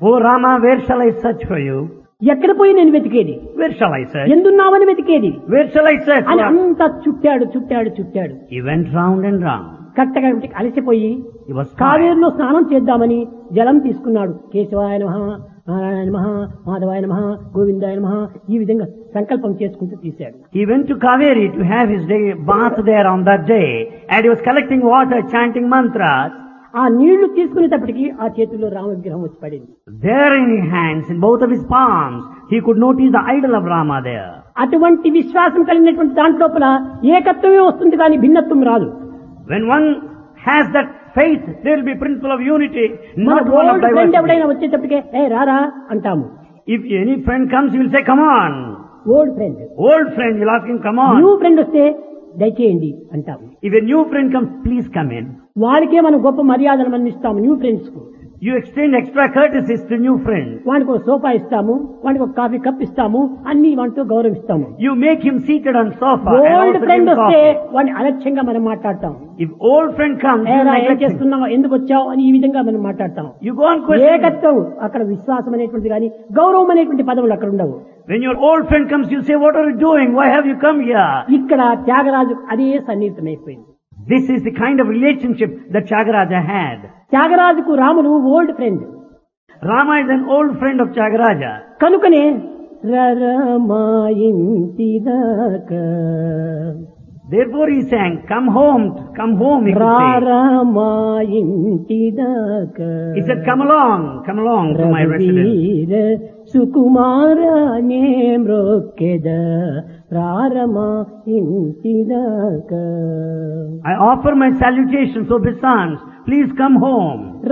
Oh Rama, where shall I search for you? ఎక్కడ పోయి నేను వెతికేది Where shall I search? ఎందున్నావని వెతికేది Where shall I search? అని for? అంతా చుట్టాడు చుట్టాడు చుట్టాడు He went round and round. కట్టగా అలసిపోయి He was tired. కావేరులో స్నానం చేద్దామని జలం తీసుకున్నాడు కేశవాయ నమ నారాయణ నమ మాధవాయ నమ గోవిందాయ నమ ఈ విధంగా సంకల్పం చేసుకుంటూ తీశాడు He went to Kaveri to have his day bath there on that day, and he was collecting water, chanting mantras. ఆ నీళ్లు తీసుకునేటప్పటికి ఆ చేతిలో రామ విగ్రహం వచ్చి పడింది There in his hands, in both of his palms, he could notice the idol of Rama there. అటువంటి విశ్వాసం కలిగినటువంటి దాంట్లోపల ఏకత్వమే వస్తుంది కానీ భిన్నత్వం రాదు When one has that faith, there will be principle of unity, మన not one of old friend ఎవడైనా diversity. వచ్చేటప్పటికే ఏ రారా అంటాము If any friend comes, he will say, come on. ఓల్డ్ ఫ్రెండ్ Old friend, you'll ask him, come new on. Friend వస్తే దయచేయండి అంటాము If a new friend comes, please come in. వాడికే మనం గొప్ప మర్యాదలు మనం ఇస్తాము న్యూ ఫ్రెండ్స్ కు You extend extra courtesies to new friends. వాడికి ఒక సోఫా ఇస్తాము వాడికి ఒక కాఫీ కప్ ఇస్తాము అన్ని వాటితో గౌరవిస్తాము You make him seated on sofa and old also give friend him వస్తే coffee. వాడిని అలక్ష్యంగా మనం మాట్లాడతాం If old friend comes, you ఏరా ఏం neglect him. చేస్తున్నావు ఎందుకు వచ్చావు అని ఈ విధంగా మనం మాట్లాడతాం You go on questioning. ఏకత్వం అక్కడ విశ్వాసం అనేటువంటిది కానీ గౌరవం అనేటువంటి పదవులు అక్కడ ఉండవు When your old friend comes, you say, what are you doing? Why have you come here? ఇక్కడ త్యాగరాజు అదే సన్నిహితమైపోయింది This is the kind of relationship that Chagaraja had. త్యాగరాజుకు రాముడు old friend Rama is an old friend of Chagaraja. కనుకనే రరమాయింటి దాకా Therefore he sang, come home, come home, he could say. రారమాయింటి దాకా He said, come along, come along to my residence. రఘువీర సుకుమారనే మ్రొక్కెద ప్రారమా ఇంటి దాకా I offer my salutations, obeisance. Please come home.